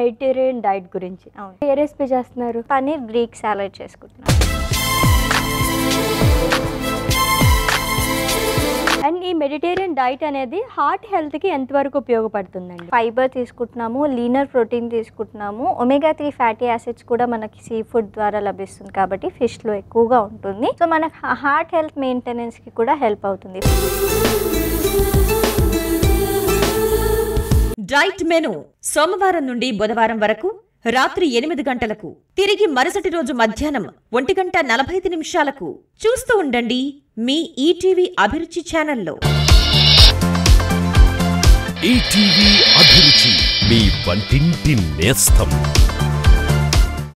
Mediterranean diet గురించి అవును. ఏ రెసిపీ చేస్తున్నారు పన్నీర్ గ్రీక్ సాలడ్ చేసుకుంటున్నాం అండ్ ఈ మెడిటేరియన్ డైట్ అనేది హార్ట్ హెల్త్కి ఎంతవరకు ఉపయోగపడుతుందండి ఫైబర్ తీసుకుంటున్నాము లీనర్ ప్రోటీన్ తీసుకుంటున్నాము ఒమేగా త్రీ ఫ్యాటీ యాసిడ్స్ కూడా మనకి సీ ఫుడ్ ద్వారా లభిస్తుంది కాబట్టి ఫిష్లో ఎక్కువగా ఉంటుంది సో మన హార్ట్ హెల్త్ మెయింటెనెన్స్కి కూడా హెల్ప్ అవుతుంది డైట్ మెను సోమవారం నుండి బుధవారం వరకు రాత్రి ఎనిమిది గంటలకు తిరిగి మరుసటి రోజు మధ్యాహ్నం ఒంటి గంట నలభై ఐదు నిమిషాలకు చూస్తూ ఉండండి మీ ఈటీవీ అభిరుచి ఛానల్లో ఈటీవీ అభిరుచి మీ వంటింటి నేస్తం